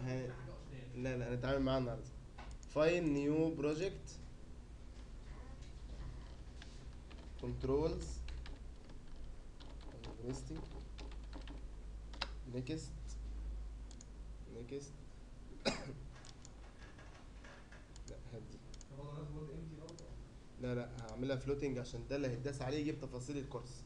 ه... لا لا هنتعامل معاه النهارده فاين نيو بروجكت كنترولز انفستنج نيكست نيكست لا هدي لا لا هعملها فلوتنج عشان ده اللي هيتداس عليه يجيب تفاصيل الكورس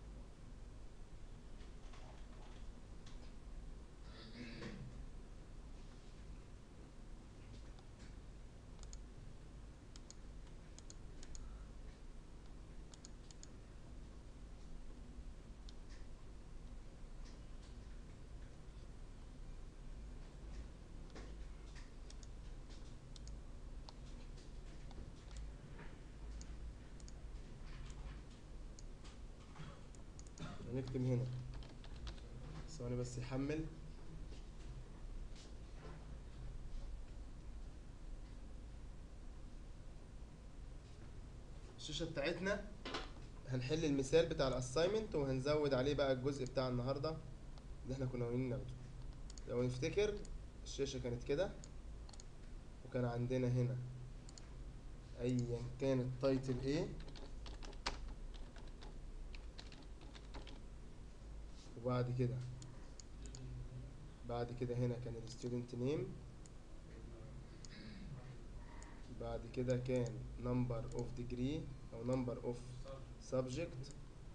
هنكتب هنا ثواني بس يحمل الشاشة بتاعتنا هنحل المثال بتاع الاساينمنت وهنزود عليه بقى الجزء بتاع النهارده اللي احنا كنا ناويين ناخده لو نفتكر الشاشة كانت كده وكان عندنا هنا ايا كان التايتل ايه وبعد كده بعد كده هنا كان الستودنت نيم بعد كده كان number of degree او number of subject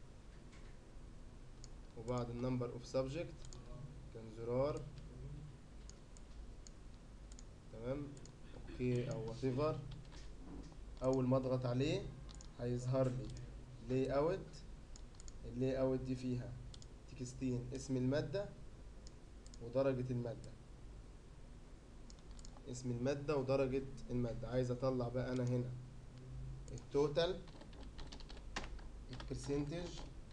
وبعد النمبر of subject كان زرار تمام اوكي او whatever اول ما اضغط عليه هيظهر لي لي اوت اللي اوت دي فيها تكستين اسم المادة ودرجة المادة اسم المادة ودرجة المادة عايز اطلع بقى انا هنا التوتال البرسنتج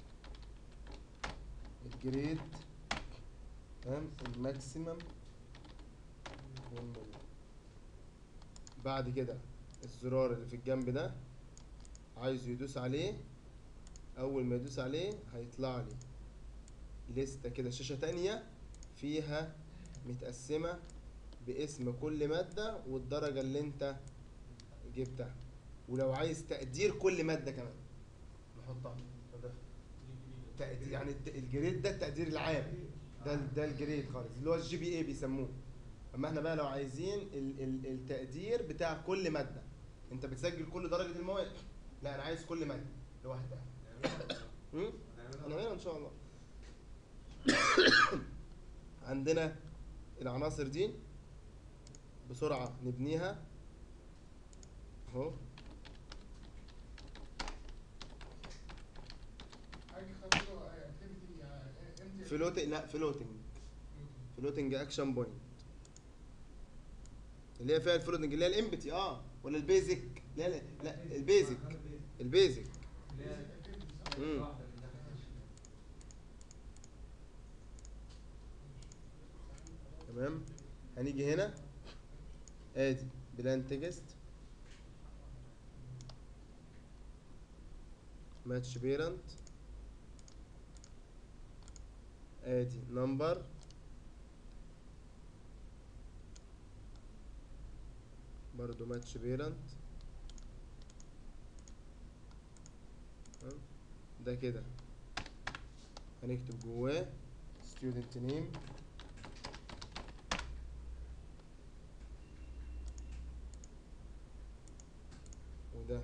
الجريد تمام الماكسيمم والمينيمم بعد كده الزرار اللي في الجنب ده عايزه يدوس عليه اول ما يدوس عليه هيطلع لي لستة كده شاشة تانية فيها متقسمة باسم كل مادة والدرجة اللي انت جبتها ولو عايز تقدير كل مادة كمان نحطها تقدير يعني الت- الجريد ده التقدير العام ده ال- ده الجريد خالص اللي هو الجي بي اي بيسموه اما احنا بقى لو عايزين ال ال التقدير بتاع كل مادة انت بتسجل كل درجة المواد لا انا عايز كل مادة لوحدها هم؟ هنعملها ان شاء الله عندنا العناصر دي بسرعة نبنيها اهو فلوتنج لا فلوتنج فلوتنج اكشن بوينت اللي هي فيها الفلوتنج اللي هي الامبتي اه ولا البيزك لا لا لا البيزك البيزك مم. تمام هنيجي هنا ادي بلان تكست ماتش بيرنت ادي نمبر برضو ماتش بيرنت تمام؟ ده كده هنكتب جواه student name وده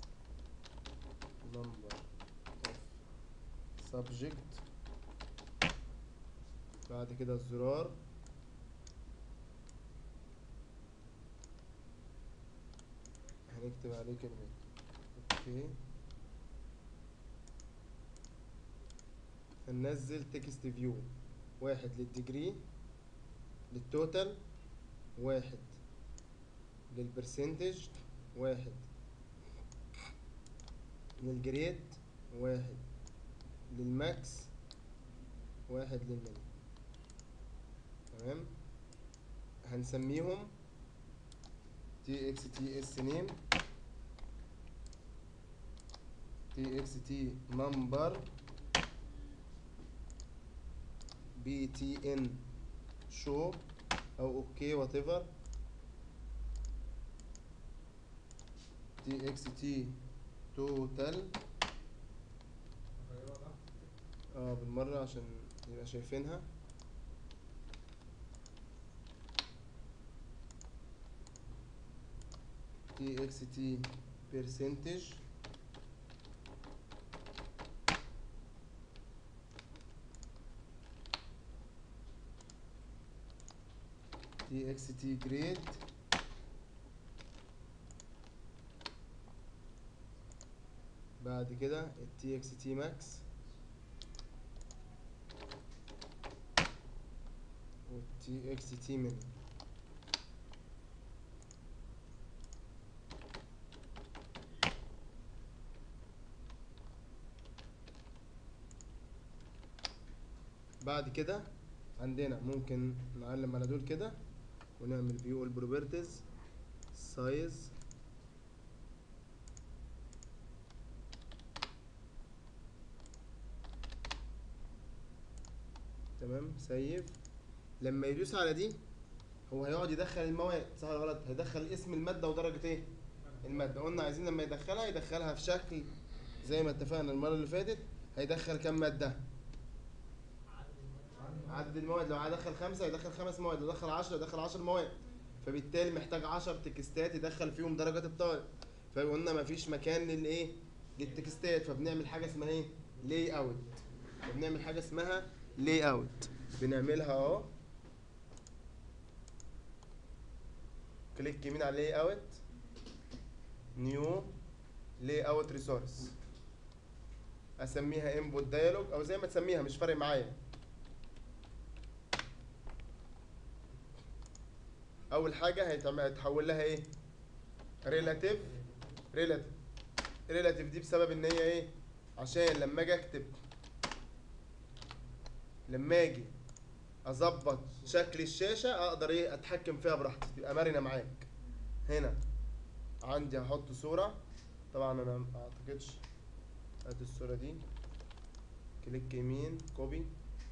number of subject بعد كده الزرار هنكتب عليه كلمة اوكي هننزل تكست فيو واحد للديجري للتوتال واحد للبرسنتج واحد للجريد واحد للماكس واحد للميني تمام هنسميهم تي اكس تي اس نيم تي اكس تي نمبر بي تي ان شو او اوكي وات ايفر تي اكس تي توتال غيرها تحت اه بالمرة عشان نبقى شايفينها تي اكس تي percentage تي اكس تي جريد بعد كده التي اكس تي ماكس والتي اكس تي من بعد كده عندنا ممكن نعلم على دول كده ونعمل فيو البروبرتيز سايز تمام سيف لما يدوس على دي هو هيقعد يدخل المواد صح ولا غلط هيدخل اسم الماده ودرجه ايه الماده قلنا عايزين لما يدخلها يدخلها في شكل زي ما اتفقنا المره اللي فاتت هيدخل كام ماده عدد المواد لو هيدخل خمسة يدخل خمس مواد لو دخل عشرة يدخل عشر مواد فبالتالي محتاج عشر تكستات يدخل فيهم درجات الطالب فقلنا مفيش مكان للايه للتكستات فبنعمل حاجة اسمها ايه لاي اوت فبنعمل حاجة اسمها لاي اوت بنعملها اهو كليك يمين على لاي اوت نيو لاي اوت ريسورس اسميها انبوت دايلوج او زي ما تسميها مش فارق معايا اول حاجه هيتعمل هيتحول لها ايه ريلاتيف ريلاتيف ريلاتيف دي بسبب ان هي ايه عشان لما اجي اكتب لما اجي اظبط شكل الشاشه اقدر ايه اتحكم فيها براحتي تبقى مرنه معاك هنا عندي هحط صوره طبعا انا ما اعتقدش هات الصوره دي كليك يمين كوبي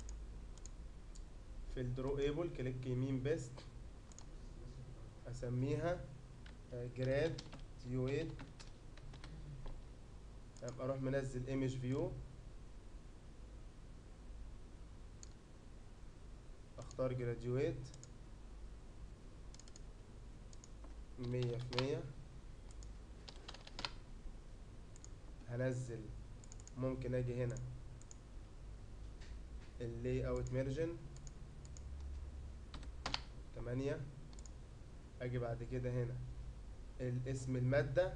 في الدرو ايبل كليك يمين بيست اسميها جراد يو 8 ابقى اروح منزل ايمج فيو اختار جراديويت مية في مية هنزل ممكن اجي هنا اللي اوت ميرجن تمانية اجي بعد كده هنا الاسم المادة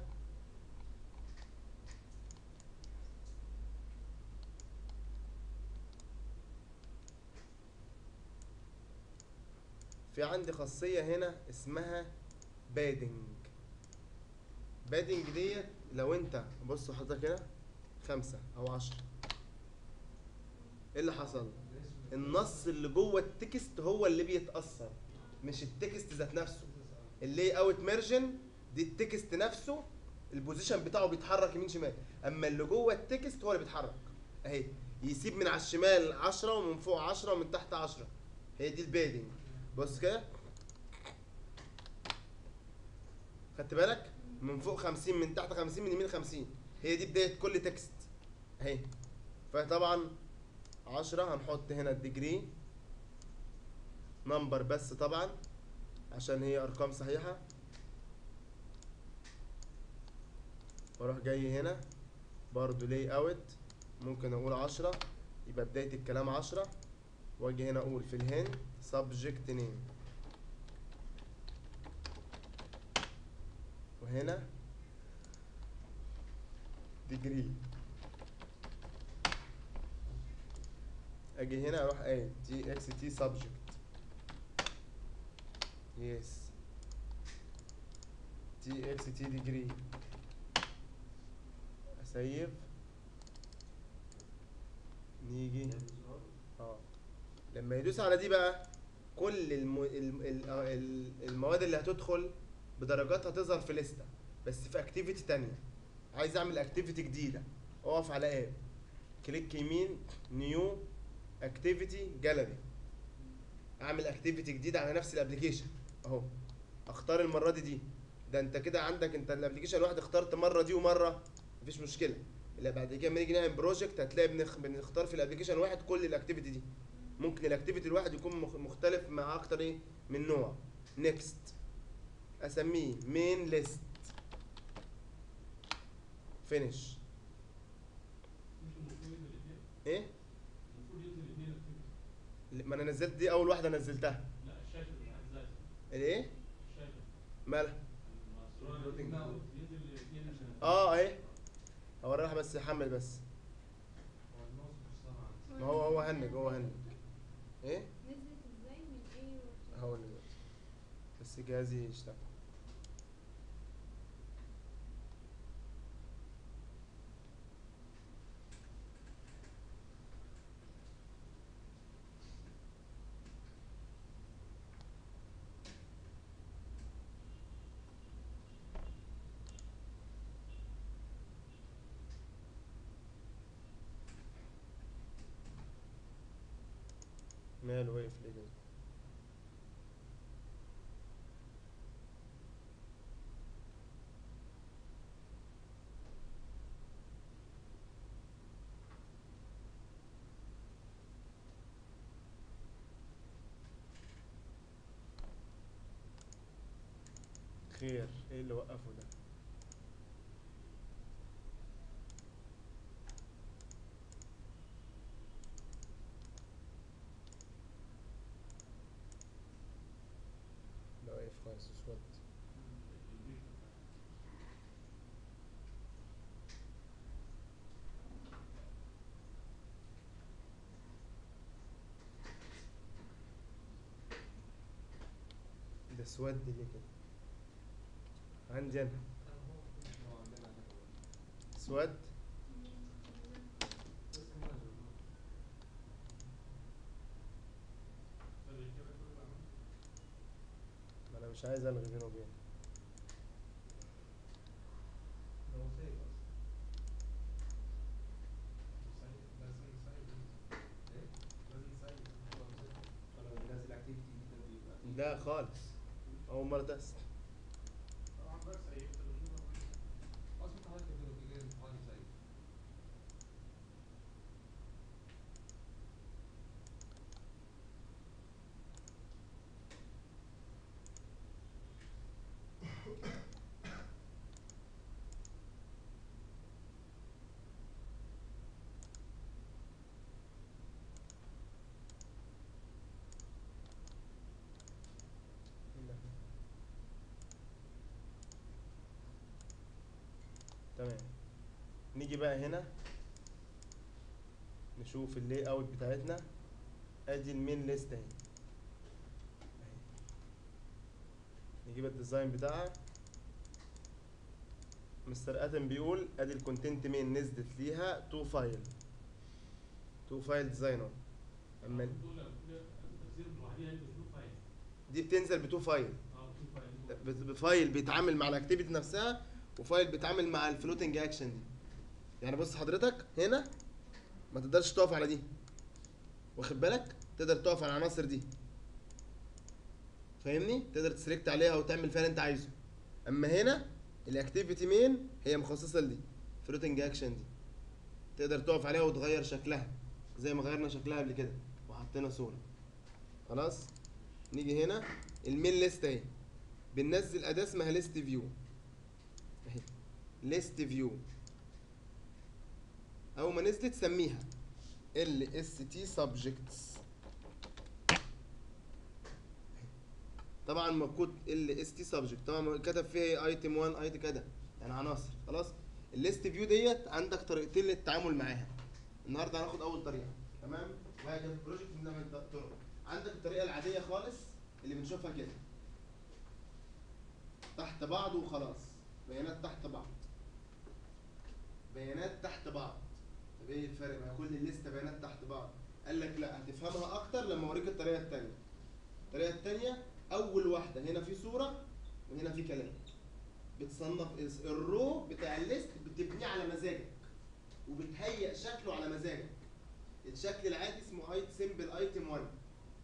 في عندي خاصية هنا اسمها بادنج بادنج ديت لو انت بص حضرتك هنا خمسة او عشرة ايه اللي حصل النص اللي جوه التكست هو اللي بيتأثر مش التكست ذات نفسه اللي اوت ميرجن دي التكست نفسه البوزيشن بتاعه بيتحرك يمين شمال اما اللي جوه التكست هو اللي بيتحرك اهي يسيب من على الشمال 10 ومن فوق 10 ومن تحت 10 هي دي البادنج بص كده خدت بالك من فوق 50 من تحت 50 من يمين 50 هي دي بدايه كل تكست اهي فطبعا 10 هنحط هنا الديجري نمبر بس طبعا عشان هي ارقام صحيحه واروح جاي هنا برضو لاي اوت ممكن اقول عشرة يبقى بداية الكلام عشرة واجي هنا اقول في الهند subject name وهنا degree اجي هنا اروح قايل تي اكس تي subject يس تي اكس تي degree اسيف نيجي اه لما يدوس على دي بقى كل الم... الم... ال- آه، ال- المواد اللي هتدخل بدرجاتها تظهر في لستة بس في اكتيفيتي تانية عايز اعمل اكتيفيتي جديدة اقف على اب كليك يمين نيو اكتيفيتي جاليري اعمل اكتيفيتي جديد على نفس الابلكيشن اهو اختار المره دي دي ده انت كده عندك انت الابلكيشن واحد اخترت مره دي ومره مفيش مشكله اللي بعد كده لما نيجي نعمل بروجكت هتلاقي بنخ... بنختار في الابلكيشن واحد كل الاكتيفيتي دي ممكن الاكتيفيتي الواحد يكون مخ- مختلف مع اكتر ايه من نوع نيكست اسميه مين ليست فينيش المفروض ينزل الاثنين ايه المفروض ينزل الاثنين اكتيفيتي ما انا نزلت دي اول واحده نزلتها لا الشاشه اللي عايز ذاتها الايه الشاشه مالها المسرور Floating ينزل الاثنين عشان اه اهي هوريها بس يحمل بس هو الماوس مش سامع ما هو هو هنج هو هنج ايه نزلت ازاي من ايه وبتاع؟ هقول دلوقتي بس جهازي يشتغل ماله واقف ليه كده خير ايه اللي وقفه ده ده واقف خالص اسود ده اسود ليه كده عندي انا هو عندنا هنا اسود بس كمان جربنا. ما انا مش عايز الغي بينه وبينه ده هو سايب اصلا لازم نسيب ايه؟ لازم نسيب هو مسيب. فلو بنزل اكتيفيتي جديدة بيبقى لا خالص اول مره تست طبعا بس سيب اصلا حضرتك كده كده امتحان سيب تمام نيجي بقى هنا نشوف اللاي اوت بتاعتنا ادي المين ليست اهي أهي. نجيب الديزاين بتاعها مستر ادم بيقول ادي الكونتنت مين نزلت ليها تو فايل تو فايل ديزاين اهو اما ال- دي بتنزل بتو فايل بت- بفايل بيتعامل مع الاكتيفيتي نفسها وفايل بيتعامل مع الفلوتنج اكشن دي يعني بص حضرتك هنا ما تقدرش تقف على دي واخد بالك تقدر تقف على العناصر دي فاهمني تقدر تسلكت عليها وتعمل فيها اللي انت عايزه اما هنا الاكتيفيتي مين هي مخصصه لدي فلوتنج اكشن دي تقدر تقف عليها وتغير شكلها زي ما غيرنا شكلها قبل كده وحطينا صوره خلاص نيجي هنا المين ليست اهي بننزل اداه اسمها ليست فيو اهي ليست فيو اول ما نزلت سميها ال اس تي سبجكتس طبعا مكود ال اس تي سبجكت طبعا كتب فيها ايتم 1 ايتم كده يعني عناصر خلاص الليست فيو ديت عندك طريقتين للتعامل معاها النهارده هناخد اول طريقه تمام وهي كانت بروجكت من من طرق عندك الطريقه العاديه خالص اللي بنشوفها كده تحت بعض وخلاص بيانات تحت بعض بيانات تحت بعض طب ايه الفرق ما كل الليسته بيانات تحت بعض قال لك لا هتفهمها اكتر لما اوريك الطريقه الثانيه الطريقه الثانيه اول واحده هنا في صوره وهنا في كلام بتصنف اس- الرو بتاع الليست بتبنيه على مزاجك وبتهيئ شكله على مزاجك الشكل العادي اسمه ايت سيمبل ايتم 1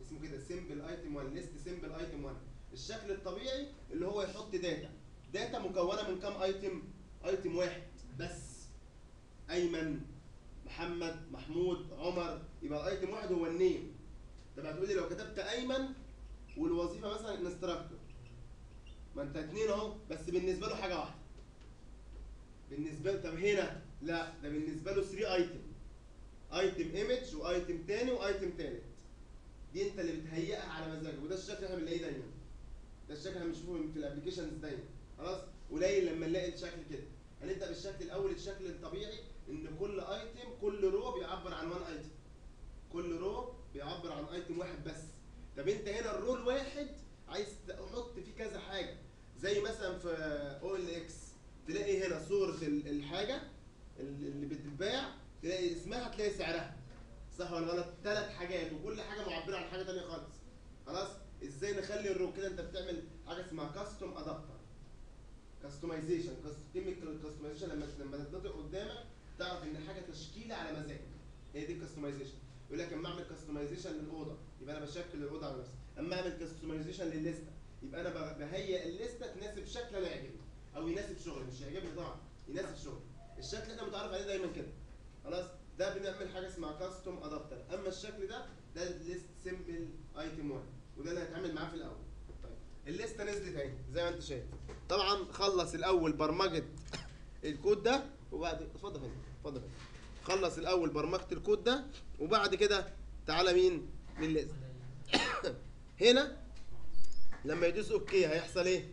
اسمه كده سيمبل ايتم 1 ليست سيمبل ايتم 1 الشكل الطبيعي اللي هو يحط داتا داتا مكونه من كام ايتم ايتم واحد بس ايمن محمد محمود عمر يبقى الايتم واحد هو النيم طب هتقول لي لو كتبت ايمن والوظيفه مثلا انستراكتور ما انت اتنين اهو بس بالنسبه له حاجه واحده بالنسبه له طب هنا لا ده بالنسبه له 3 ايتم ايتم ايمج وايتم تاني وايتم تالت دي انت اللي بتهيئها على مزاجك وده الشكل اللي احنا بنلاقيه دايما ده الشكل اللي احنا بنشوفه في الابلكيشنز دايما خلاص قليل لما نلاقي الشكل كده هنبدا بالشكل الاول الشكل الطبيعي ان كل ايتم كل رو بيعبر عن وان ايتم كل رو بيعبر عن ايتم واحد بس طب انت هنا الرو الواحد عايز تحط فيه كذا حاجه زي مثلا في او ال اكس تلاقي هنا صوره ال- الحاجه اللي بتتباع تلاقي اسمها تلاقي سعرها صح ولا غلط ثلاث حاجات وكل حاجه معبره عن حاجه تانية خالص خلاص ازاي نخلي الرو كده انت بتعمل حاجه اسمها كاستوم ادابتر كاستمايزيشن كلمه كاستمايزيشن لما لما تتنطق قدامك تعرف ان حاجه تشكيله على مزاجك هي دي الكاستمايزيشن يقول لك اما اعمل كاستمايزيشن للاوضه يبقى انا بشكل الاوضه على نفسي اما اعمل كاستمايزيشن للليسته يبقى انا ب- بهيئ الليسته تناسب شكل انا يعجبني او يناسب شغلي مش يعجبني طبعا يناسب شغلي الشكل اللي احنا متعرف عليه دايما كده خلاص ده بنعمل حاجه اسمها كاستوم ادابتر اما الشكل ده ده ليست سيمبل ايتم 1 وده اللي هنتعامل معاه في الاول طيب الليسته نزلت اهي زي ما انت شايف طبعا خلص الاول برمجه الكود ده وبعد اتفضل هنا اتفضل هنا خلص الاول برمجه الكود ده وبعد كده تعالى مين للليست هنا لما يدوس اوكي هيحصل ايه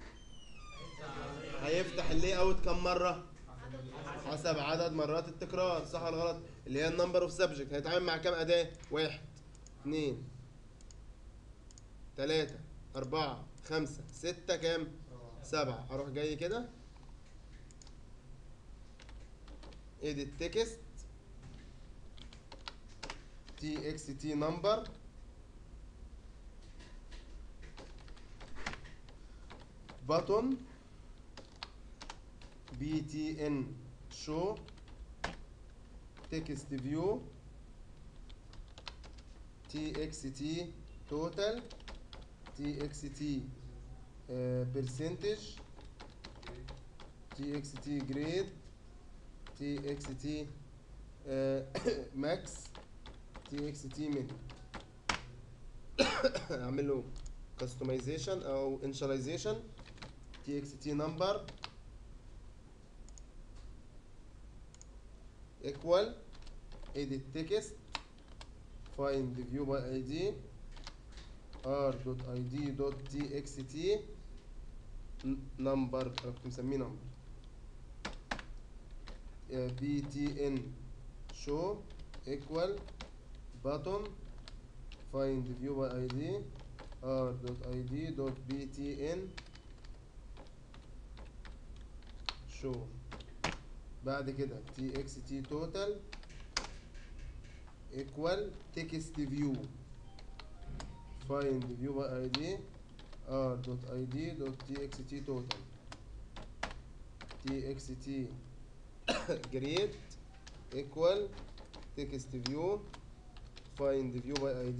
هيفتح اللي اوت كم مره حسب عدد مرات التكرار صح ولا غلط اللي هي النمبر اوف سبجكت هيتعامل مع كام اداه واحد اثنين ثلاثة أربعة خمسة ستة كام سبعة أروح جاي كده edit text txt number button btn show text view txt total txt uh, percentage txt grade txt uh, max txt min اعمل له customization او initialization txt number equal edit text find view by id r.id.txt n- number انا كنت مسميه number آه، btn show equal button find view by id r.id.btn show بعد كده txt total equal text view find view by id r.id.txt total txt grade equal text view find view by id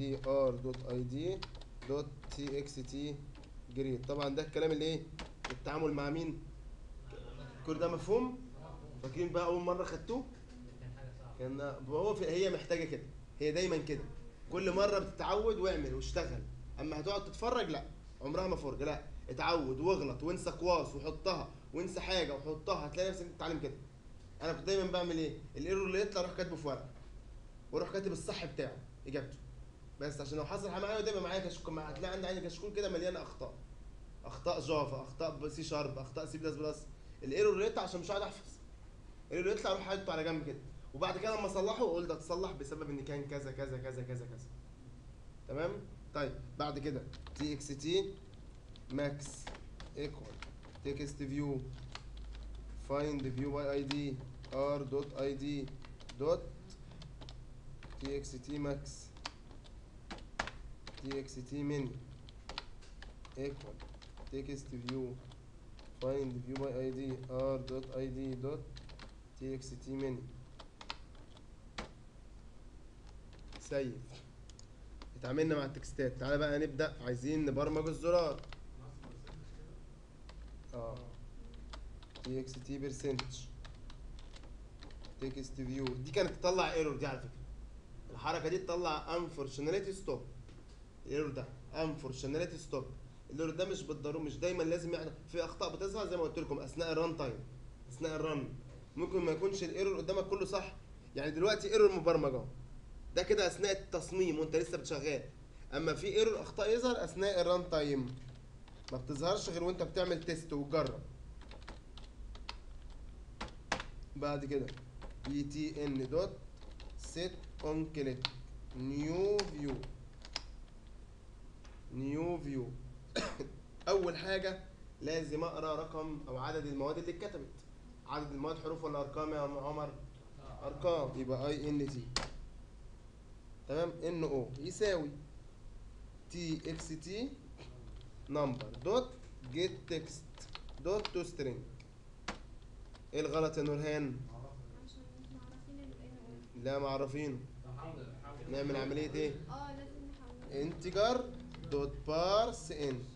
r.id.txt grade طبعا ده الكلام اللي ايه التعامل مع مين كل ده مفهوم فاكرين بقى اول مره خدتوه كان هو في هي محتاجه كده هي دايما كده كل مره بتتعود واعمل واشتغل اما هتقعد تتفرج لا عمرها ما فرجه لا اتعود واغلط وانسى قواس وحطها وانسى حاجه وحطها هتلاقي نفسك بتتعلم كده انا كنت دايما بعمل ايه الايرور اللي يطلع اروح كاتبه في ورقه واروح كاتب الصح بتاعه اجابته بس عشان لو حصل حاجه معايا دايما معايا كشكول مع- هتلاقي عندي عندي كشكول كده مليانه اخطاء اخطاء جافا اخطاء سي شارب اخطاء سي بلس بلس الايرور اللي يطلع عشان مش قاعد احفظ الايرور اللي يطلع اروح حاطه على جنب كده وبعد كده لما اصلحه اقول ده اتصلح بسبب ان كان كذا كذا كذا كذا كذا تمام طيب بعد كده تي اكس تي ماكس ايكوال تكست فيو find view by id r dot id dot txt max txt min equal text view find view by id r dot id dot txt min سيف اتعاملنا مع التكستات تعالى بقى نبدا عايزين نبرمج الزرار اه تي اكس تي برسنتج تكست فيو دي كانت تطلع ايرور دي على فكره الحركه دي تطلع انفورشناليتي ستوب الايرور ده انفورشناليتي ستوب الايرور ده مش بالضروره مش دايما لازم يعني في اخطاء بتظهر زي ما قلت لكم اثناء الران تايم اثناء الرن ممكن ما يكونش الايرور قدامك كله صح يعني دلوقتي ايرور مبرمج اهو ده كده اثناء التصميم وانت لسه بتشغال اما في ايرور اخطاء يظهر اثناء الران تايم ما بتظهرش غير وانت بتعمل تيست وتجرب بعد كده بي تي ان دوت سيت اون كليك نيو فيو نيو فيو اول حاجه لازم اقرا رقم او عدد المواد اللي اتكتبت عدد المواد حروف ولا ارقام يا عمر ارقام يبقى اي ان تي تمام ان او يساوي تي اكس تي نمبر دوت جيت تكست دوت تو سترينج ايه الغلط يا نورهان عشان مش معرفين ال N لا معرفينه نعمل عمليه ايه اه لازم نحول انتجر دوت بارس انت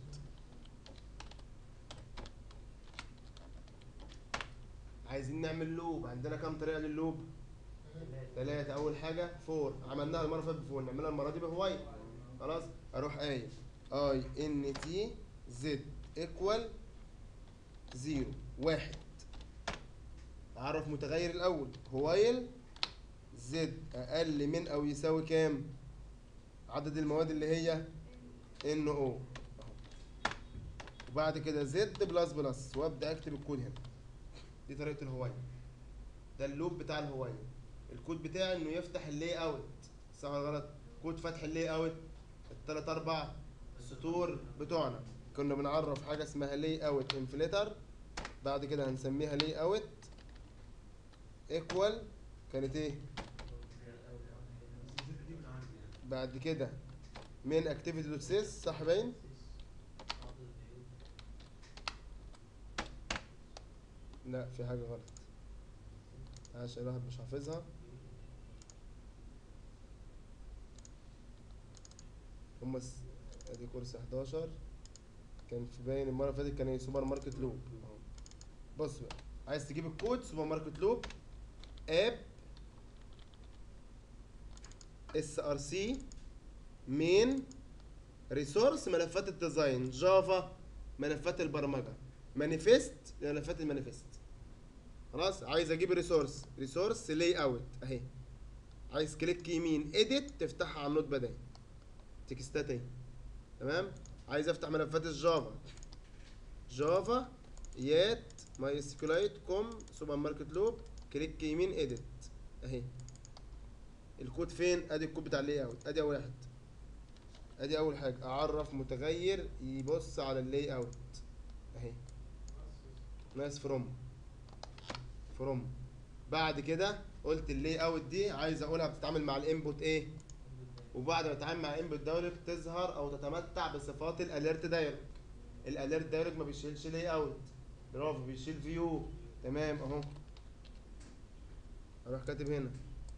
عايزين نعمل لوب عندنا كام طريقه لللوب ثلاثة أول حاجة فور عملناها المرة اللي فاتت بفور نعملها المرة دي بهواي خلاص أروح قايل أي إن تي زد إيكوال زيرو واحد أعرف متغير الأول هوايل زد أقل من أو يساوي كام؟ عدد المواد اللي هي ان او وبعد كده زد بلس بلس وابدا اكتب الكود هنا دي طريقه الهوايه ده اللوب بتاع الهوايه الكود بتاعي انه يفتح اللي اوت صح ولا غلط كود فتح اللي اوت الثلاث اربع سطور بتوعنا كنا بنعرف حاجه اسمها لي اوت انفليتر بعد كده هنسميها لي اوت ايكوال كانت ايه بعد كده من اكتيفيتي دوت سيس صح باين لا في حاجه غلط عشان الواحد مش حافظها هما س- ادي كورس 11 كان في باين المره اللي فاتت كان ايه سوبر ماركت لوب أهو. بص بقى عايز تجيب الكود سوبر ماركت لوب اب اس ار سي مين ريسورس ملفات الديزاين جافا ملفات البرمجه مانيفست ملفات المانيفست خلاص عايز اجيب ريسورس ريسورس لاي اوت اهي عايز كليك يمين اديت تفتحها على النوت بدايه تكستات اهي تمام عايز افتح ملفات الجافا جافا يات ماي سكلايت كوم سوبر ماركت لوب كليك يمين اديت اهي الكود فين ادي الكود بتاع اللاي اوت ادي اول واحد ادي اول حاجه اعرف متغير يبص على اللاي اوت اهي نايس فروم فروم بعد كده قلت اللاي اوت دي عايز اقولها بتتعامل مع الانبوت ايه وبعد ما تتعامل مع الانبوت دايلوج تظهر او تتمتع بصفات الاليرت دايلوج الاليرت دايلوج ما بيشيلش لاي اوت برافو بيشيل فيو تمام اهو اروح كاتب هنا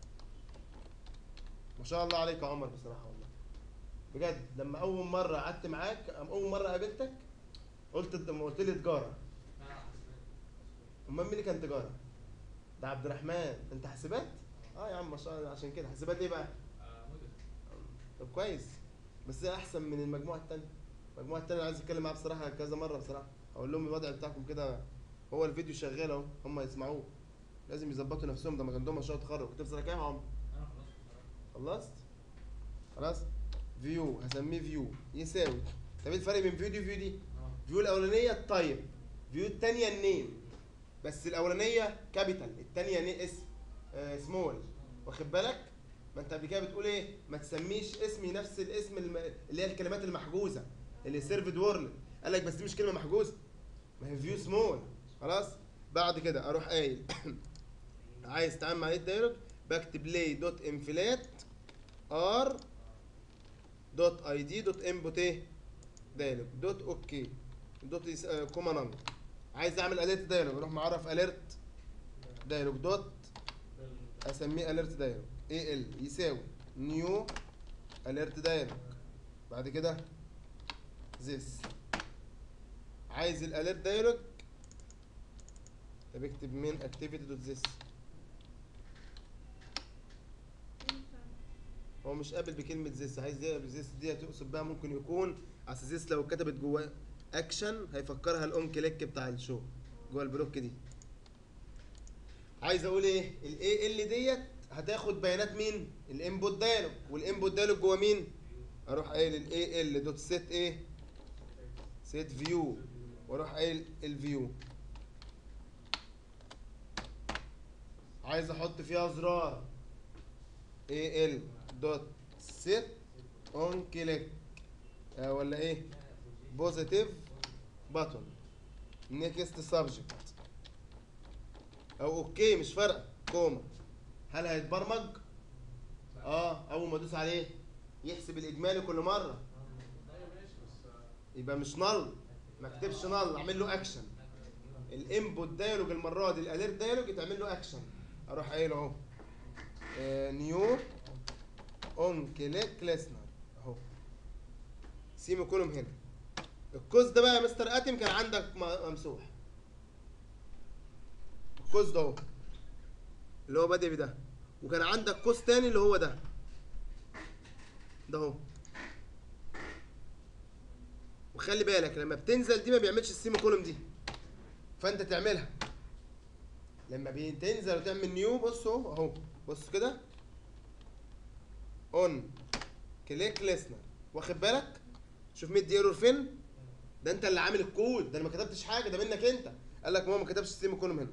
ما شاء الله عليك يا عمر بصراحه والله بجد لما اول مره قعدت معاك أم اول مره قابلتك قلت لما قلت لي تجاره امال مين اللي كان تجاره ده عبد الرحمن انت حاسبات اه يا عم ما شاء الله عشان كده حاسبات ايه بقى طب كويس بس ده احسن من المجموعه التانية المجموعه التانية عايز اتكلم معاها بصراحه كذا مره بصراحه اقول لهم الوضع بتاعكم كده هو الفيديو شغال اهو هم يسمعوه لازم يظبطوا نفسهم ده ما عندهم مشروع تخرج كنت في سنه كام يا عمر خلصت خلاص فيو هسميه فيو يساوي طب ايه الفرق بين فيو دي وفيو دي فيو الاولانيه التايب فيو الثانيه النيم بس الاولانيه كابيتال الثانيه ني اسم آه سمول واخد بالك ما انت قبل كده بتقول ايه ما تسميش اسمي نفس الاسم الم... اللي هي الكلمات المحجوزه اللي سيرفد وورلد قال لك بس دي مش كلمه محجوزه ما هي فيو سمول خلاص بعد كده اروح قايل عايز تعمل عليه الدايلوج بكتب لي دوت انفلات ار دوت اي دي دوت انبوت ايه دايلوج دوت اوكي دوت يس- آه، كوما نمبر عايز اعمل اليرت دايلوج اروح معرف اليرت دايلوج دوت اسميه اليرت دايلوج اي ال يساوي نيو اليرت دايلوج بعد كده this عايز الاليرت دايلوج طب اكتب من اكتيفيتي دوت this هو مش قابل بكلمة زيس عايز يقبل زيس دي تقصد بقى ممكن يكون اصل زيس لو كتبت جواه اكشن هيفكرها الاون كليك بتاع الشو جوه البلوك دي عايز اقول ايه الاي ال ديت هتاخد بيانات مين الانبوت دايلوج والانبوت دايلوج جوه مين اروح قايل الاي ال دوت سيت ايه سيت فيو واروح قايل الفيو عايز احط فيها زرار اي ال دوت سيت اون كليك ولا ايه بوزيتيف باتون نيكست سبجكت او اوكي مش فارقه كوما هل هيتبرمج اه اول ما ادوس عليه يحسب الاجمالي كل مره ايوه ماشي بس يبقى مش نل ما اكتبش نل اعمل له اكشن الانبوت دايلوج المره دي الاليرت دايلوج يتعمل له اكشن اروح قايل اهو نيو اون كليك ليسنر اهو سيمي كولوم هنا الكوز ده بقى يا مستر اتم كان عندك م- ممسوح الكوز ده اهو اللي هو بادئ بده وكان عندك كوز تاني اللي هو ده ده اهو وخلي بالك لما بتنزل دي ما بيعملش السيمي كولوم دي فانت تعملها لما بتنزل وتعمل نيو بص اهو اهو بص كده اون كليك ليسنر واخد بالك شوف مدي ايرور فين ده انت اللي عامل الكود ده انا ما كتبتش حاجه ده منك انت قال لك ما هو ما كتبش السيمي كولوم هنا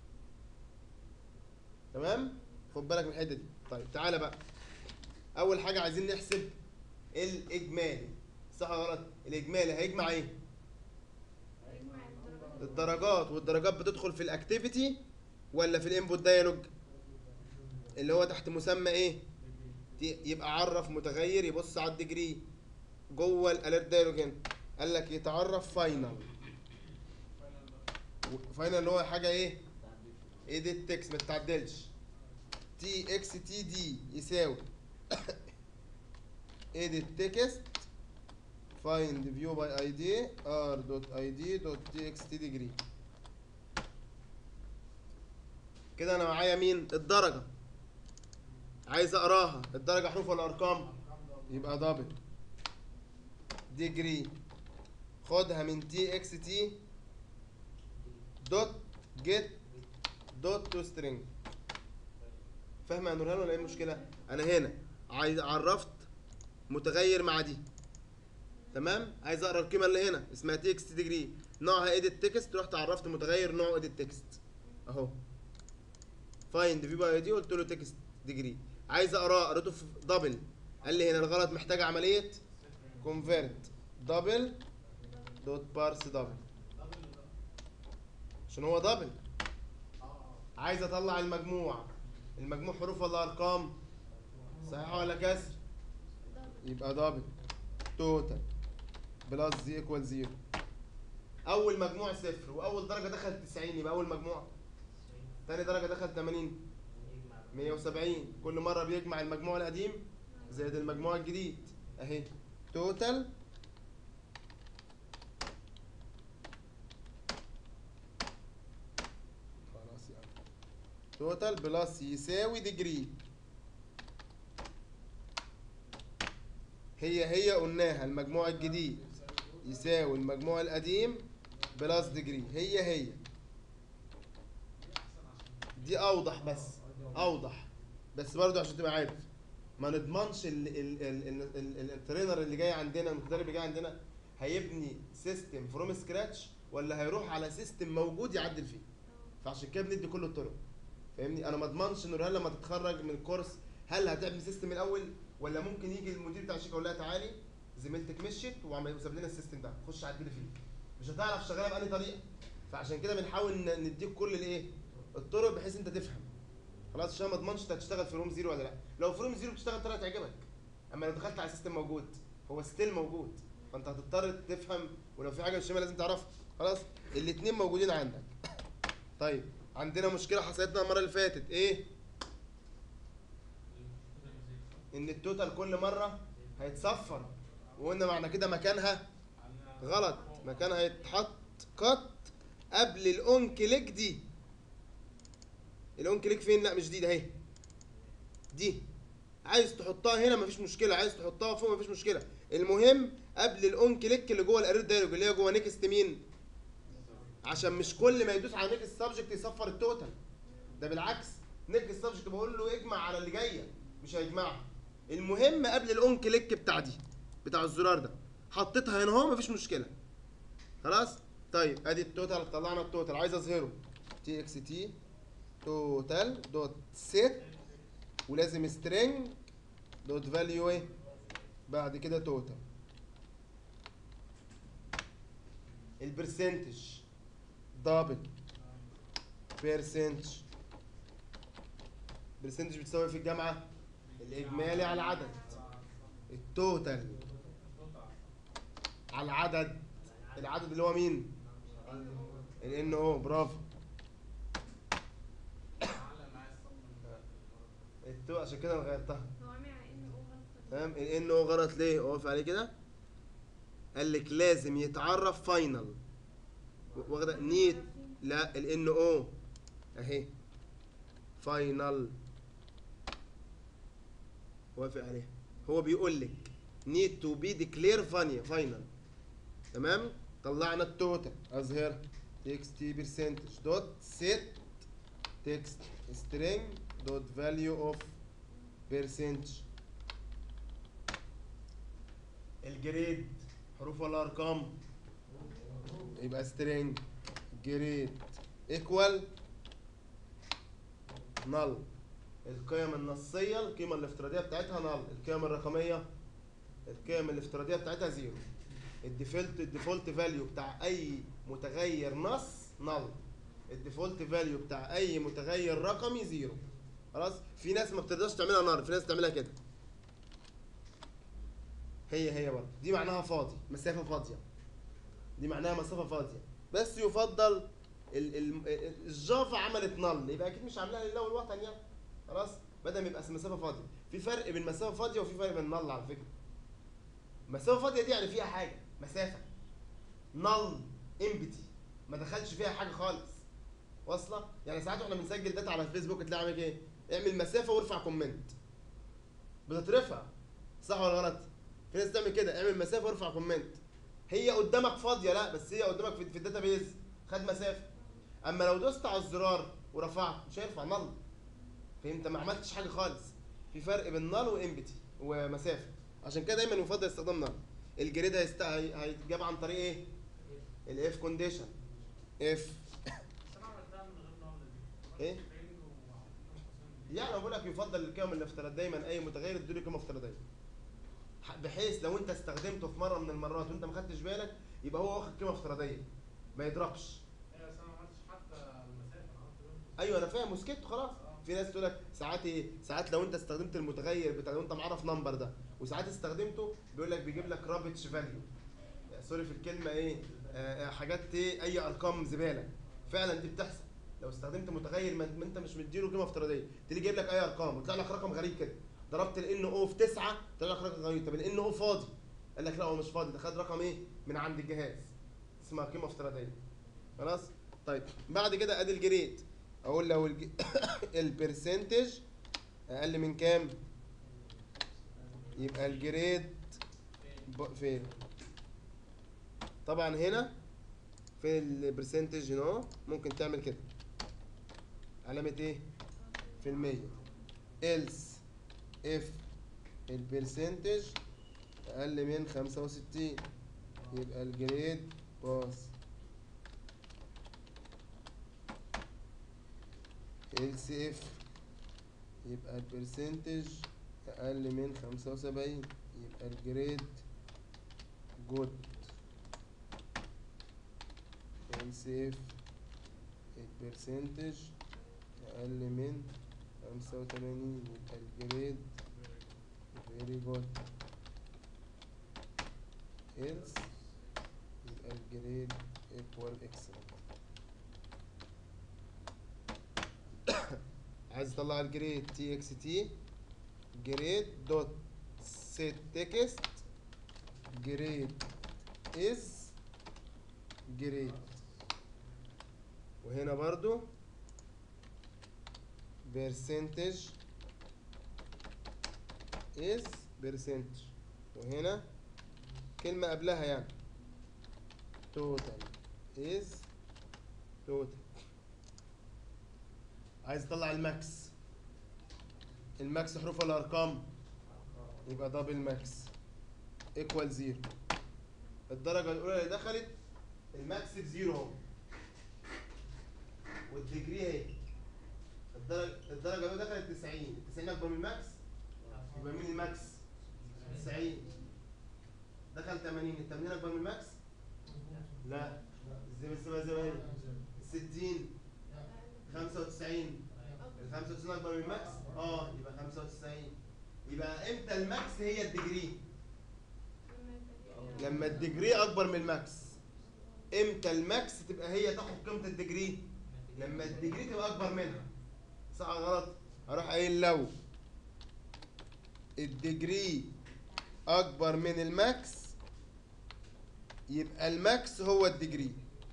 تمام خد بالك من الحته دي طيب تعالى بقى اول حاجه عايزين نحسب الاجمالي صح ولا غلط الاجمالي هيجمع ايه يجمع الدرجات الدرجات والدرجات بتدخل في الاكتيفيتي ولا في الانبوت دايلوج اللي هو تحت مسمى ايه دي- يبقى عرف متغير يبص على الديجري جوه الاليرت دايلوج هنا قال لك يتعرف فاينل فاينل اللي هو حاجه ايه ايديت تكست ما تتعدلش تي اكس تي دي يساوي ايديت تكست فايند فيو باي اي دي ار دوت اي دي دوت تي اكس تي ديجري كده انا معايا مين الدرجه عايز اقراها الدرجه حروف ولا ارقام يبقى دبل ديجري خدها من تي اكس تي دوت جيت دوت تو سترينج فاهم يا نورهان ولا ايه المشكله انا هنا عايز عرفت متغير مع دي تمام عايز اقرا القيمه اللي هنا اسمها تي اكس ديجري نوعها ايديت تكست رحت عرفت متغير نوعه ايديت تكست اهو فايند في باي دي قلت له تكست ديجري عايز اقراه قريته في دبل قال لي هنا الغلط محتاج عمليه كونفيرت دبل دوت بارس دبل عشان هو دبل عايز اطلع المجموع المجموع حروف ولا ارقام صحيح ولا كسر يبقى دبل توتال بلس زي ايكوال زيرو اول مجموع صفر واول درجه دخل 90 يبقى اول مجموع تاني درجه دخل 80 170 كل مره بيجمع المجموع القديم زائد المجموع الجديد اهي توتال خلاص يعني توتال بلس يساوي ديجري هي هي قلناها المجموع الجديد يساوي المجموع القديم بلس ديجري هي هي دي اوضح بس اوضح بس برضه عشان تبقى عارف ما نضمنش ال- ال- ال- ال- ال- الترينر اللي جاي عندنا المدرب اللي جاي عندنا هيبني سيستم فروم سكراتش ولا هيروح على سيستم موجود يعدل فيه فعشان كده بندي كل الطرق فاهمني انا ما اضمنش ان نورهان لما تتخرج من الكورس هل هتعمل سيستم الاول ولا ممكن يجي المدير بتاع الشركه يقول لها تعالي زميلتك مشيت وعمل وساب لنا السيستم ده خش عدلي فيه مش هتعرف شغاله بأنهي طريقه فعشان كده بنحاول ن- نديك كل الايه الطرق بحيث انت تفهم خلاص عشان ما اضمنش انت هتشتغل في روم زيرو ولا لا لو في روم زيرو بتشتغل طريقه تعجبك اما لو دخلت على سيستم موجود هو ستيل موجود فانت هتضطر تفهم ولو في حاجه مش فاهمها لازم تعرفها خلاص الاثنين موجودين عندك طيب عندنا مشكله حصلت لنا المره اللي فاتت ايه ان التوتال كل مره هيتصفر وقلنا معنى كده مكانها غلط مكانها هيتحط قط قبل الاون كليك دي الاون كليك فين لا مش دي ده اهي دي عايز تحطها هنا مفيش مشكله عايز تحطها فوق مفيش مشكله المهم قبل الاون كليك اللي جوه الارير دايلوج اللي هي جوه نيكست مين عشان مش كل ما يدوس على نيكست سبجكت يصفر التوتال ده بالعكس نيكست سبجكت بقول له اجمع على اللي جايه مش هيجمعها المهم قبل الاون كليك بتاع دي بتاع الزرار ده حطيتها هنا اهو مفيش مشكله خلاص طيب ادي التوتال طلعنا التوتال عايز اظهره تي اكس تي توتال دوت سيت ولازم سترينج دوت فاليو ايه بعد كده توتال البرسنتج دبل بيرسنتج برسنتج بتساوي في الجامعه الاجمالي على العدد التوتال على العدد العدد اللي هو مين الان او برافو التو عشان كده أنا غيرتها هو عامل على ان او غلط تمام الان او غلط ليه اقف عليه كده قال لك لازم يتعرف فاينل واخده نيت لا الان او اهي فاينل وافق عليها هو بيقول لك نيد تو بي ديكلير فانيا فاينل تمام طلعنا التوتال اظهر تكست تي برسنتج دوت سيت تكست سترينج دوت فاليو اوف برسنتج الجريد حروف ولا ارقام يبقى سترينج جريد ايكوال نل القيم النصيه القيمه الافتراضيه بتاعتها نل القيم الرقميه القيم الافتراضيه بتاعتها زيرو الديفولت الديفولت فاليو بتاع اي متغير نص نل الديفولت فاليو بتاع اي متغير رقمي زيرو خلاص في ناس ما بتقدرش تعملها نار في ناس تعملها كده هي هي برضه دي معناها فاضي مسافه فاضيه دي معناها مسافه فاضيه بس يفضل ال ال الجافا عملت نل يبقى اكيد مش عاملاها لله والوطن يعني خلاص بدل ما يبقى مسافه فاضيه في فرق بين مسافه فاضيه وفي فرق بين نل على فكره مسافه فاضيه دي يعني فيها حاجه مسافه نل امبتي ما دخلش فيها حاجه خالص واصله يعني ساعات واحنا بنسجل داتا على الفيسبوك تلاقي عامل ايه اعمل مسافه وارفع كومنت بتترفع صح ولا غلط في ناس تعمل كده اعمل مسافه وارفع كومنت هي قدامك فاضيه لا بس هي قدامك في, في الداتابيز خد مسافه اما لو دوست على الزرار ورفعت مش هيرفع نل فانت ما عملتش حاجه خالص في فرق بين نل وامبتي ومسافه عشان كده دايما يفضل استخدام نل الجريد هيست... هي- هيتجاب عن طريق ايه الاف كونديشن اف بس انا عملتها من غير نقل دي إيه؟ تريننج وحطيت قوسين يعني بقول لك يفضل القيم الافتراضيه دايما اي متغير تديله قيمه افتراضيه ح- بحيث لو انت استخدمته في مره من المرات وانت ما خدتش بالك يبقى هو واخد قيمه افتراضيه ما يضربش ايوه بس انا ما عملتش حتى المسافه انا عملت بين ايوه انا فاهم وسكت خلاص في ناس تقول لك ساعات ايه ساعات لو انت استخدمت المتغير بتاع لو انت معرف نمبر ده وساعات استخدمته بيقول لك بيجيب لك رابتش فاليو سوري في الكلمه ايه آه آه، حاجات ايه اي ارقام زباله فعلا دي بتحصل لو استخدمت متغير ما ما انت مش مديله قيمه افتراضيه تيجي جايب لك اي ارقام ويطلع لك رقم غريب كده ضربت الان او في 9 طلع لك رقم غريب طب الان او فاضي قال لك لا هو مش فاضي ده خد رقم ايه من عند الجهاز اسمها قيمه افتراضيه خلاص طيب بعد كده ادي الجريد اقول لو الج... البرسنتج اقل من كام يبقى الجريد ب... فين طبعا هنا فين البرسنتج هنا أهو، ممكن تعمل كده علامة ايه في المية else if البرسنتج اقل من خمسة وستين يبقى الجريد باص else if يبقى البرسنتج اقل من خمسة وسبعين يبقى الجريد جود else if البرسنتج اقل من خمسة وتمانين يبقى الجريد very good else يبقى الجريد equal excellent عايز اطلع الجريد تي اكس تي جريد دوت set text grade is grade وهنا برضو percentage is percentage وهنا كلمة قبلها يعني total is total عايز اطلع الماكس الماكس حروف ولا ارقام يبقى دبل ماكس ايكوال زيرو الدرجة الأولى اللي دخلت الماكس بزيرو اهو والديجري اهي الدرجة الدرجة الأولى دخلت 90 ال 90 أكبر من الماكس يبقى مين الماكس؟ 90 دخل 80 ال 80 أكبر من الماكس؟ لا زي بس زي ما هي ال 60 95 ال 95 أكبر من الماكس؟ اه يبقى 95 يبقى امتى الماكس هي الديجري؟ لما الديجري اكبر من الماكس امتى الماكس تبقى هي تاخد قيمه الديجري لما الديجري تبقى اكبر منها صح ولا غلط هروح قايل لو الديجري اكبر من الماكس يبقى الماكس هو الديجري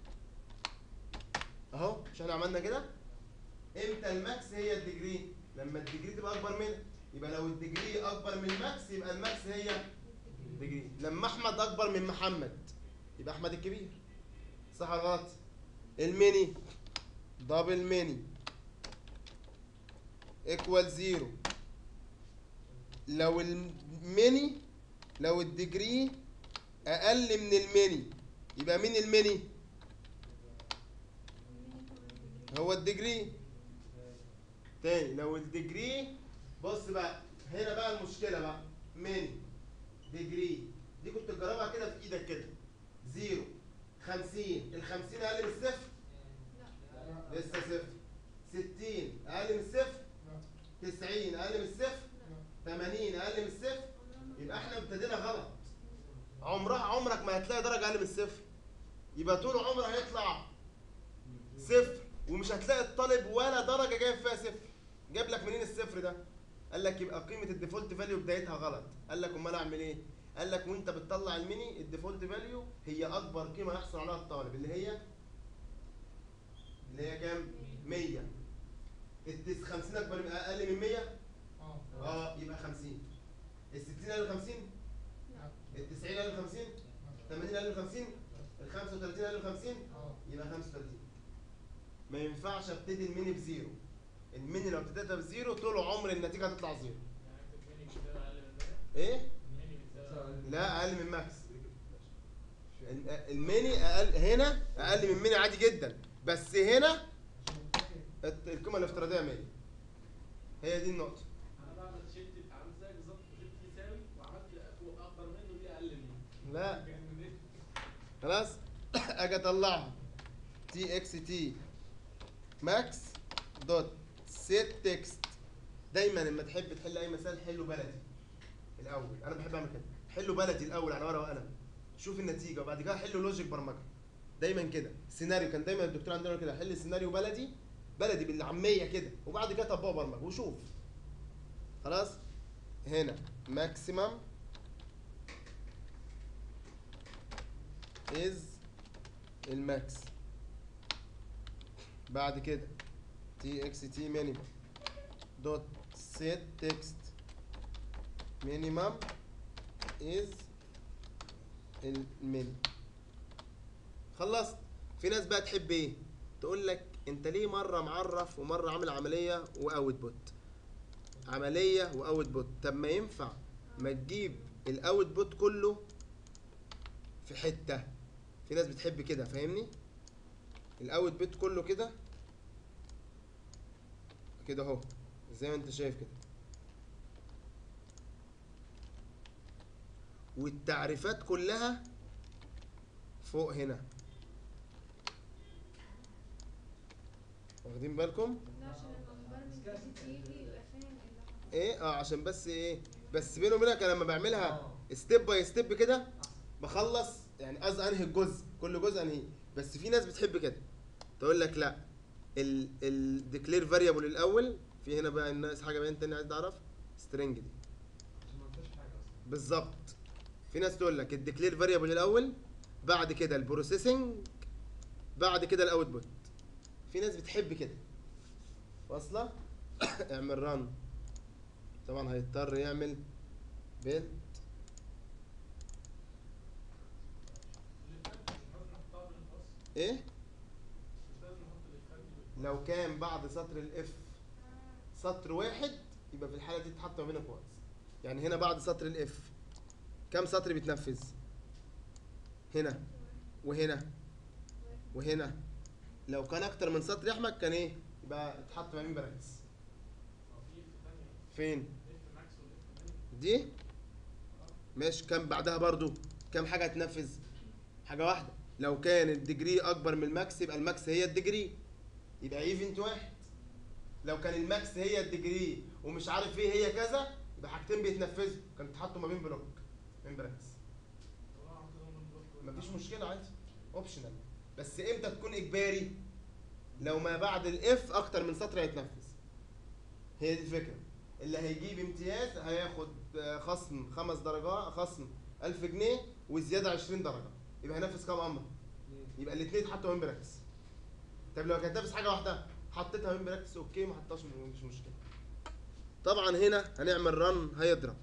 اهو مش احنا عملنا كده امتى الماكس هي الديجري لما الديجري تبقى اكبر منها يبقى لو الديجري اكبر من الماكس يبقى الماكس هي ديجري لما احمد اكبر من محمد يبقى احمد الكبير صح ولا غلط الميني دبل ميني ايكوال زيرو لو الميني لو الديجري اقل من الميني يبقى مين الميني هو الديجري تاني لو الديجري بص بقى هنا بقى المشكله بقى ميني ديجري دي كنت تجربها كده في ايدك كده زيرو خمسين الخمسين اقل من الصفر لسه صفر ستين اقل من الصفر تسعين اقل من الصفر تمانين اقل من الصفر يبقى احنا ابتدينا غلط عمرها عمرك ما هتلاقي درجة اقل من الصفر يبقى طول عمره هيطلع صفر ومش هتلاقي الطالب ولا درجة جايب فيها صفر جاب لك منين الصفر ده قال لك يبقى قيمة الديفولت فاليو بدايتها غلط قال لك امال اعمل ايه قال لك وانت بتطلع الميني الديفولت فاليو هي اكبر قيمة يحصل عليها الطالب اللي هي اللي هي كام 100 التس 50 اكبر من اقل من 100 اه يبقى 50 ال 60 اقل من 50 ال 90 اقل من 50 80 اقل من 50 ال 35 اقل من 50 يبقى 35 ما ينفعش ابتدي الميني بزيرو الميني لو ابتديتها بزيرو طول عمر النتيجه هتطلع زيرو ايه لا اقل من ماكس ال- الميني اقل هنا اقل من ميني عادي جدا بس هنا الت- القيمه الافتراضيه 100 هي دي النقطه انا بعمل شيفت عامل زي بالظبط شيفت يساوي وعملت فوق اكبر منه دي اقل منه لا كان من ايه؟ خلاص اجي اطلعها تي اكس تي ماكس دوت سيت تكست دايما لما تحب تحل اي مسائل حله بلدي الاول انا بحب اعمل كده حله بلدي الاول على ورقه وقلم شوف النتيجه وبعد كده حله لوجيك برمجه دايما كده سيناريو كان دايما الدكتور عندنا يقول كده حل سيناريو بلدي بلدي بالعاميه كده وبعد كده طبقه برمجه وشوف خلاص هنا ماكسيمم از الماكس بعد كده تي اكس تي مينيمم دوت سيت تكست مينيمم از المين خلصت في ناس بقى تحب ايه تقول لك انت ليه مره معرف ومره عامل عمليه واوت بوت عمليه واوت بوت طب ما ينفع ما تجيب الاوت بوت كله في حته في ناس بتحب كده فاهمني الاوت بوت كله كده كده اهو زي ما انت شايف كده والتعريفات كلها فوق هنا واخدين بالكم لا عشان لما نبرمج جديد يجي يبقى فاهم ايه اللي حصل ايه اه عشان بس ايه بس بيني وبينك انا لما بعملها ستيب باي ستيب كده بخلص يعني قصدي انهي الجزء كل جزء انهي بس في ناس بتحب كده تقول لك لا ال الديكلير فاريبل الاول في هنا بقى الناس حاجه بقى تاني عايز تعرف سترينج دي عشان ما انتش حاجه اصلا بالظبط في ناس تقول لك الديكلير فاريبل الاول بعد كده البروسيسنج بعد كده الاوتبوت في ناس بتحب كده واصله اعمل ران طبعا هيضطر يعمل بيلد ايه مش لازم نحط الإفكار دي لو كان بعد سطر الاف سطر واحد يبقى في الحاله دي تتحط ما بين كويس يعني هنا بعد سطر الاف كم سطر بيتنفذ هنا وهنا وهنا لو كان اكتر من سطر يا احمد كان ايه يبقى اتحط ما بين براكتس أو في إف تانية فين إف ماكس والإف مين دي ماشي كم بعدها برضو كم حاجه هتنفذ حاجه واحده لو كان الديجري اكبر من الماكس يبقى الماكس هي الديجري يبقى ايفنت واحد لو كان الماكس هي الديجري ومش عارف ايه هي كذا يبقى حاجتين بيتنفذوا كانوا اتحطوا ما بين بلوك من براكتس طب أنا حطيتهم من بلوك مفيش مشكله عادي اوبشنال بس امتى تكون اجباري لو ما بعد الاف اكتر من سطر هيتنفذ هي دي الفكره اللي هيجيب امتياز هياخد آه، خصم خمس درجات خصم 1000 جنيه وزياده 20 درجه يبقى هينفذ كام امر يبقى الاثنين اتحطوا من براكتس طب لو كانت نافذ حاجه واحده حطيتها من براكتس اوكي ما حطيتهاش مش مشكله طبعا هنا هنعمل رن هيضرب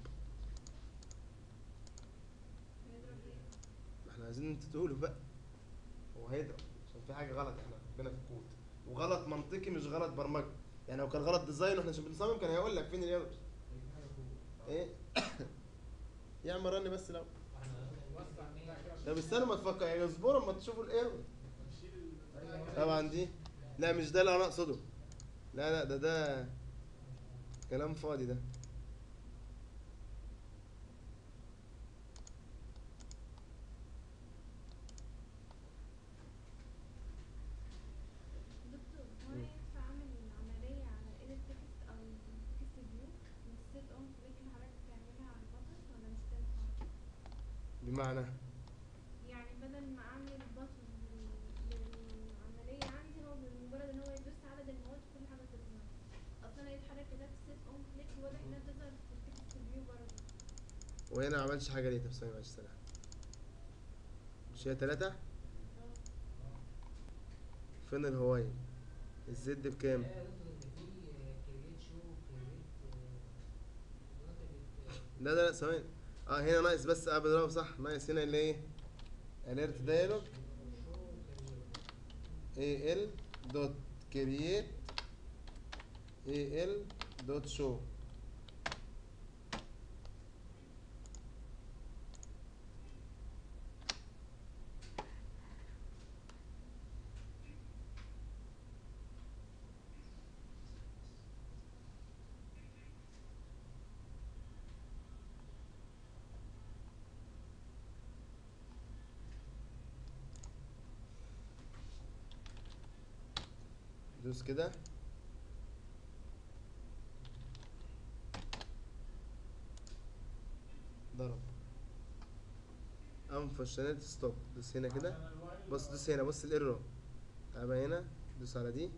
هيضرب ايه؟ ما احنا عايزين انت تقوله بقى هو هيضرب عشان في حاجه غلط احنا عندنا في الكود وغلط منطقي مش غلط برمجه يعني لو كان غلط ديزاين واحنا عشان بنصمم كان هيقول لك فين الايرور ايه يعمل رن بس لو وسع بتاع كده عشان طب استنوا ما تفكر يعني اصبروا اما تشوفوا الايرور نشيل البتاع كده. طبعا دي لا مش ده اللي انا اقصده لا لا ده ده كلام فاضي ده دكتور هو انا ينفع اعمل العملية على ايد التكست او التكست فيو من السيت اون كليك اللي حضرتك بتعملها على البطن ولا مش تنفع؟ بمعنى يعني بدل ما اعمل البطن للعملية عندي هو بمجرد ان هو يدوس عدد المواد كل حاجة تظهر اصلا هي حضرتك كتبت سيت اون كليك واضح انها تظهر في التكست فيو برضه وهنا ما عملش حاجه ليه طب ثانيه معلش سلام مش هي تلاتة فين الهواي الزد بكام لا لا لا ثواني اه هنا ناقص بس اه بضرب صح ناقص هنا اللي ايه alert dialog al دوت create al دوت show دوس كده ضرب unfunctionality ستوب دوس هنا كده عشان الوايل بص دوس هنا بص الايرور تعال هنا دوس على دي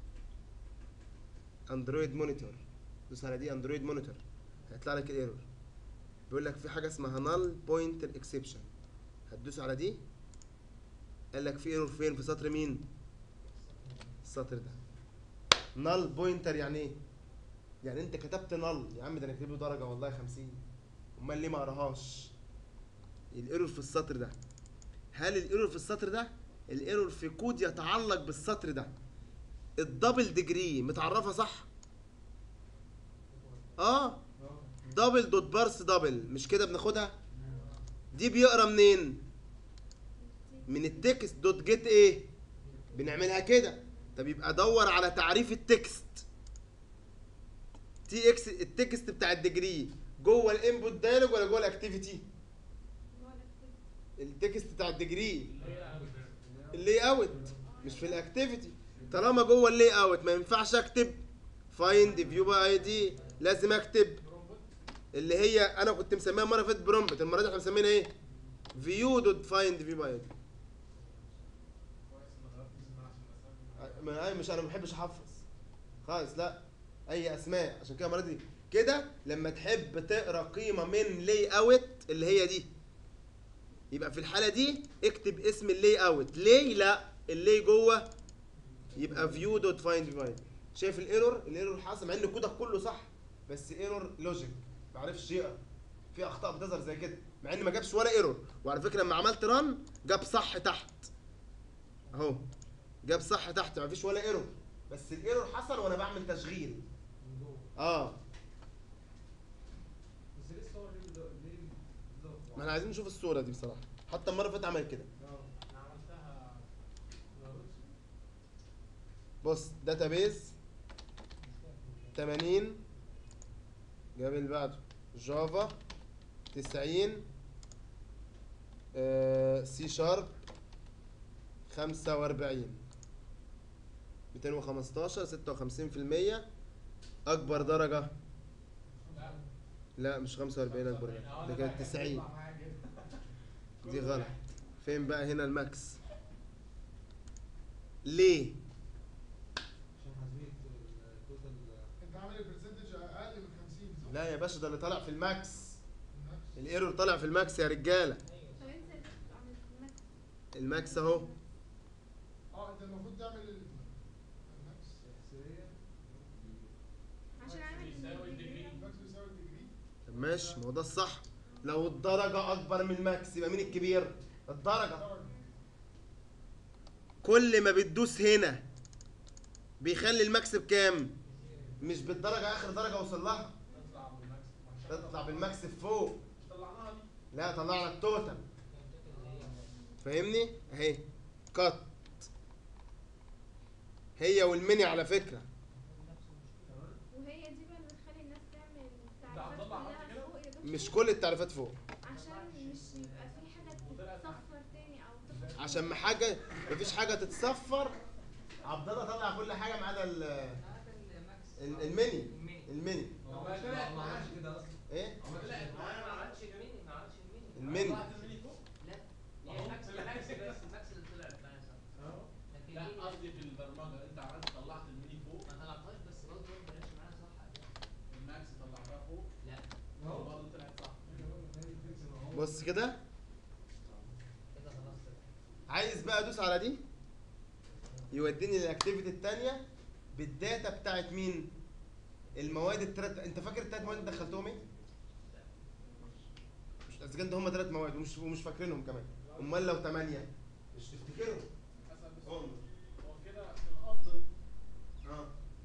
اندرويد مونيتور دوس على دي اندرويد مونيتور هيطلع لك الايرور بيقول لك في حاجه اسمها null pointer exception هتدوس على دي قال لك في ايرور فين في سطر مين السطر ده null pointer يعني ايه يعني انت كتبت null يا عم ده انا كاتب له درجه والله 50 امال ليه ما قراهاش الايرور في السطر ده هل الايرور في السطر ده الايرور في كود يتعلق بالسطر ده الدبل ديجري متعرفه صح اه دبل دوت بارس دبل مش كده بناخدها دي بيقرا منين من التكست دوت جيت ايه بنعملها كده طب يبقى دور على تعريف التكست تي اكس التكست بتاع الديجري جوه الانبوت دايلوج ولا جوه الاكتيفيتي هو الاكتيفيتي التكست بتاع الديجري هي اللي اوت مش في الاكتيفيتي طالما جوه اللي اوت ما ينفعش اكتب فايند فيو باي اي دي لازم اكتب برومبت اللي هي انا كنت مسميها المره اللي فاتت برومبت المره دي احنا مسمينها ايه فيو دوت فايند فيو باي اي دي كويس ان غيرت اسمها عشان استخدم ما أنا مش انا ما بحبش احفظ خالص لا اي اسماء عشان كده المره دي كده لما تحب تقرا قيمه من لي اوت اللي هي دي يبقى في الحاله دي اكتب اسم اللي اوت ليه لا اللي جوه يبقى فيو دوت فايند فايند شايف الايرور الايرور حاصل مع ان كودك كله صح بس ايرور لوجيك ما عرفش يقرا في اخطاء بتظهر زي كده مع ان ما جابش ولا ايرور وعلى فكره لما عملت ران جاب صح تحت اهو جاب صح تحت ما فيش ولا ايرور بس الايرور حصل وانا بعمل تشغيل من جوه اه بس لسه هو ليه بدا- ليه بدا- ما احنا عايزين نشوف الصوره دي بصراحه حتى المره اللي فاتت عمل كده اه انا عملتها بص داتابيز 80 جاب اللي بعده جافا 90 سي شارب 45 215 56% اكبر درجه لا لا مش 45 اكبر درجة. ده كانت 90 دي غلط فين بقى هنا الماكس ليه عشان حسبية التوتال انت عامل البرسنتج اقل من 50 صح؟ لا يا باشا ده اللي طالع في الماكس نفس. الايرور طالع في الماكس يا رجاله طب انت ليه عملت الماكس الماكس اهو اه انت المفروض تعمل ال- الماكس تحسيرية عشان اعمل يساوي الديجري. الماكس بيساوي الديجري طب ماشي ما هو ده الصح لو الدرجه اكبر من الماكس يبقى مين الكبير الدرجه درجة. كل ما بتدوس هنا بيخلي الماكس بكام مش بالدرجه اخر درجه وصل لها تطلع بالماكس تطلع بالماكس فوق مش طلعناها دي لا طلعنا التوتال فاهمني اهي كات هي والميني على فكره وهي دي بقى اللي بتخلي الناس تعمل ده عبد تعريفات الله عملت كلها كده؟ فوق يا دكتور مش كل التعريفات فوق عشان مش يبقى في حاجه تتصفر تاني او تخرج عشان ما حاجه مفيش حاجه تتصفر عبد الله طلع كل حاجه ما عدا ال- ال- الميني الميني هو ما طلعت ما عملش كده اصلا ايه طلعت معايا ما عملتش الميني ما عملتش الميني الميني طلعت الميني فوق لا ما هي هو الماكس طلع الماكس كده. بس الماكس اللي طلعت لا يا صاحبي اهو لكن لا الميني قصدي في البرمجه انت عملت طلعت الميني فوق ما طلعتهاش بس برضه ما طلعتش معايا صح الماكس طلعتها فوق لا اهو برضه طلعت صح بص كده كده خلاص كده عايز بقى ادوس على دي يوديني للاكتيفيتي الثانيه بالداتا بتاعت مين المواد التلات انت فاكر التلات مواد اللي دخلتهم ايه مش اذا كان ده هم ثلاث مواد ومش ومش فاكرينهم كمان امال لو ثمانيه مش تفتكرهم اسال بس هم هو كده الافضل اه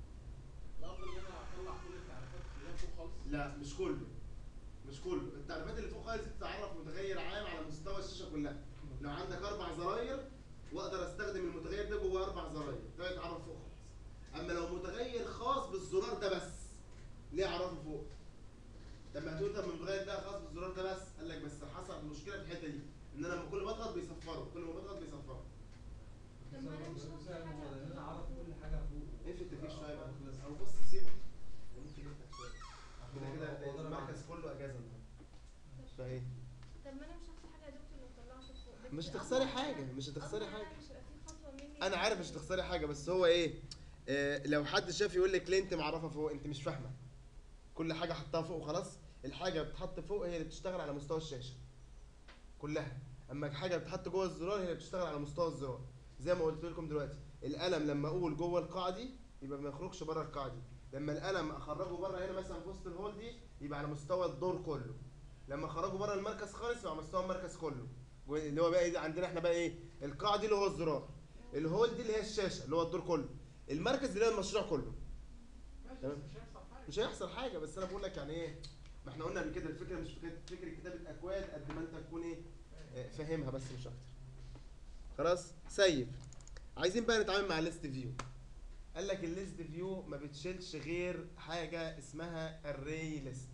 الافضل ان انا اطلع كل التعريفات اللي هي فوق خالص لا مش كله مش كله التعريفات اللي فوق خالص بتتعرف متغير عام على مستوى الشاشه كلها لو عندك اربع زراير واقدر استخدم المتغير ده جوه اربع زراير ده يتعرف فوق خالص اما لو متغير خاص بالزرار ده بس ليه اعرفه فوق لما هتقول طب المتغير ده خاص بالزرار ده بس قال لك بس حصل مشكله في الحته دي ان انا لما كل ما اضغط بيصفره كل ما بضغط بيصفره طب ما انا مش هاخد حاجه ان انا اعرف كل حاجه فوق ايه في التفكير شويه بقى بس او بص سيبه ممكن يفتح شويه كده كده المركز كله اجازه النهارده فايه طب ما انا مش هاخد حاجه يا دكتور لو طلعت فوق بس مش أضمن هتخسري أنا- حاجه مش هتخسري أضمن حاجه أنا مش هيبقى في خطوه مني انا عارف مش هتخسري حاجه بس هو ايه آه لو حد شاف يقول لك ليه انت معرفه فوق انت مش فاهمه كل حاجه حطها فوق وخلاص الحاجه بتتحط فوق هي اللي بتشتغل على مستوى الشاشه كلها اما حاجه بتتحط جوه الزرار هي اللي بتشتغل على مستوى الزرار زي ما قلت لكم دلوقتي القلم لما اقول جوه القاعه دي يبقى ما يخرجش بره القاعه دي لما القلم اخرجه بره هنا مثلا في وسط الهول دي يبقى على مستوى الدور كله لما اخرجه بره المركز خالص يبقى على مستوى المركز كله جو- اللي هو بقى ايه عندنا احنا بقى ايه القاعه دي اللي هو الزرار الهول دي اللي هي الشاشه اللي هو الدور كله المركز اللي هو المشروع كله ماشي تمام. بس مش هيحصل حاجه مش هيحصل حاجه بس انا بقول لك يعني ايه ما احنا قلنا قبل كده الفكره مش فكره فكره كتابه اكواد قد ما انت تكون ايه آه، فاهمها بس مش اكتر خلاص سيف عايزين بقى نتعامل مع الليست فيو قال لك الليست فيو ما بتشيلش غير حاجه اسمها الري ليست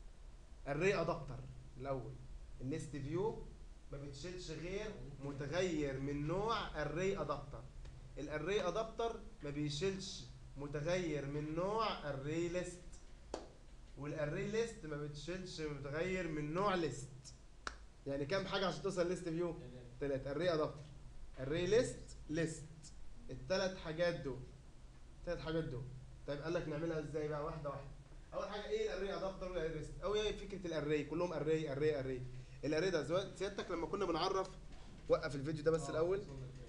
الري ادابتر الاول الليست فيو ما بتشيلش غير متغير من نوع الري ادابتر الاري ادابتر ما بيشيلش متغير من نوع الري ليست والاري ليست ما بتشيلش متغير من نوع ليست يعني كام حاجه عشان توصل ليست فيو تلاتة الري ادابتر الري ليست ليست التلات حاجات دول التلات حاجات دول طيب قال لك نعملها ازاي بقى واحده واحده اول حاجه ايه الاري ادابتر والاري ريست او ايه فكره الاري كلهم اري اري اري الاري ده زوا- سيادتك لما كنا بنعرف وقف الفيديو ده بس آه، الاول وصلنا كده.